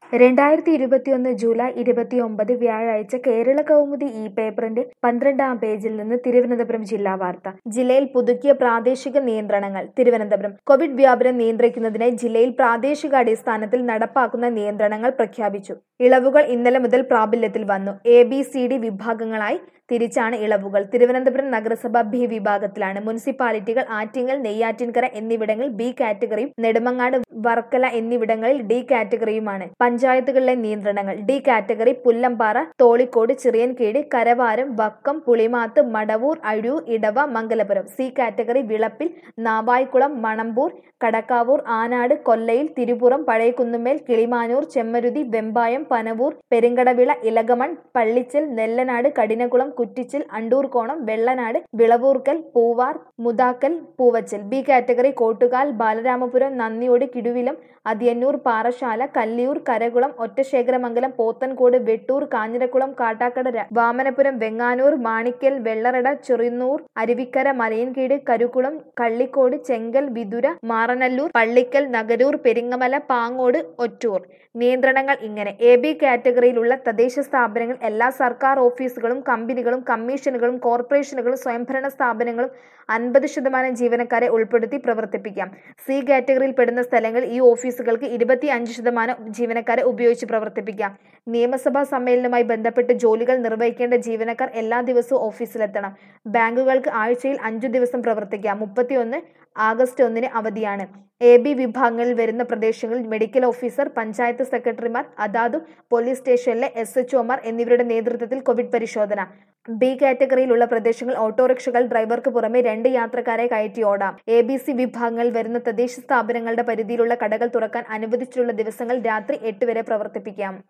രണ്ടായിരത്തി ഇരുപത്തിയൊന്ന് ജൂലൈ ഇരുപത്തിയൊമ്പത് വ്യാഴാഴ്ച കേരള കൗമുദി ഈ പേപ്പറിന്റെ പന്ത്രണ്ടാം പേജിൽ നിന്ന് തിരുവനന്തപുരം ജില്ലാ വാർത്ത ജില്ലയിൽ പുതുക്കിയ പ്രാദേശിക നിയന്ത്രണങ്ങൾ തിരുവനന്തപുരം കോവിഡ് വ്യാപനം നിയന്ത്രിക്കുന്നതിനായി ജില്ലയിൽ പ്രാദേശികാടിസ്ഥാനത്തിൽ നടപ്പാക്കുന്ന നിയന്ത്രണങ്ങൾ പ്രഖ്യാപിച്ചു ഇളവുകൾ ഇന്നലെ മുതൽ പ്രാബല്യത്തിൽ വന്നു എ ബി സി ഡി വിഭാഗങ്ങളായി തിരിച്ചാണ് ഇളവുകൾ തിരുവനന്തപുരം നഗരസഭ ബി വിഭാഗത്തിലാണ് മുനിസിപ്പാലിറ്റികൾ ആറ്റിങ്ങൽ നെയ്യാറ്റിൻകര എന്നിവിടങ്ങളിൽ ബി കാറ്റഗറിയും നെടുമങ്ങാട് വർക്കല എന്നിവിടങ്ങളിൽ ഡി കാറ്റഗറിയുമാണ് പഞ്ചായത്തുകളിലെ നിയന്ത്രണങ്ങൾ D category Pullampara Tholicode Chirayinkeezhu Karavaram Vakkom Pulimath Madavoor Azhoor Edava Mangalapuram C category Vilappil Navaikulam Manambur Kadakkavoor Anad Kollayil Thirupuram Pazhayakunnummel Kilimanoor Chemmaruthy Vembayam Panavoor Perunkadavila Elakamon Pallichal Nellanad Kadinamkulam Kuttichal Andoorkonam Vellanad Vilavoorkal Poovar Muthakkal Poovachal B category Kottukal Balaramapuram Nanniyode Kiduvilam Athiyannur Parassala Kalliyoor Karakulam Ottasekharamangalam Pothencode Vettoor കാഞ്ഞിരക്കുളം Kattakada ര- വാമനപുരം വെങ്ങാനൂർ മാണിക്കൽ വെള്ളറട ചെറുന്നൂർ അരുവിക്കര മലയൻകീട് കരുകുളം കള്ളിക്കോട് ചെങ്കൽ വിതുര മാറനല്ലൂർ പള്ളിക്കൽ നഗരൂർ പെരിങ്ങമല പാങ്ങോട് ഒറ്റൂർ നിയന്ത്രണങ്ങൾ ഇങ്ങനെ എ ബി കാറ്റഗറിയിലുള്ള തദ്ദേശ സ്ഥാപനങ്ങൾ എല്ലാ സർക്കാർ ഓഫീസുകളും കമ്പനികളും കമ്മീഷനുകളും കോർപ്പറേഷനുകളും സ്വയംഭരണ സ്ഥാപനങ്ങളും അൻപത് ശതമാനം ജീവനക്കാരെ ഉൾപ്പെടുത്തി പ്രവർത്തിപ്പിക്കാം സി കാറ്റഗറിയിൽ പെടുന്ന സ്ഥലങ്ങളിൽ ഈ ഓഫീസുകൾക്ക് ഇരുപത്തി അഞ്ച് ശതമാനം ജീവനക്കാരെ ഉപയോഗിച്ച് പ്രവർത്തിപ്പിക്കാം നിയമസഭാ സമ്മേളനവുമായി ബന്ധപ്പെട്ട് ജോലികൾ നിർവഹിക്കേണ്ട ജീവനക്കാർ എല്ലാ ദിവസവും ഓഫീസിലെത്തണം ബാങ്കുകൾക്ക് ആഴ്ചയിൽ അഞ്ചു ദിവസം പ്രവർത്തിക്കാം മുപ്പത്തിയൊന്ന് ആഗസ്റ്റ് ഒന്നിന് അവധിയാണ് എ ബി വിഭാഗങ്ങളിൽ വരുന്ന പ്രദേശങ്ങളിൽ മെഡിക്കൽ ഓഫീസർ പഞ്ചായത്ത് സെക്രട്ടറിമാർ അതാതു പോലീസ് സ്റ്റേഷനിലെ എസ് എച്ച് ഒമാർ എന്നിവരുടെ നേതൃത്വത്തിൽ കോവിഡ് പരിശോധന ബി കാറ്റഗറിയിലുള്ള പ്രദേശങ്ങൾ ഓട്ടോറിക്ഷകൾ ഡ്രൈവർക്ക് പുറമെ രണ്ട് യാത്രക്കാരെ കയറ്റി ഓടാം എ ബി സി വിഭാഗങ്ങളിൽ വരുന്ന തദ്ദേശ സ്ഥാപനങ്ങളുടെ പരിധിയിലുള്ള കടകൾ തുറക്കാൻ അനുവദിച്ചിട്ടുള്ള ദിവസങ്ങൾ രാത്രി എട്ട് വരെ പ്രവർത്തിപ്പിക്കാം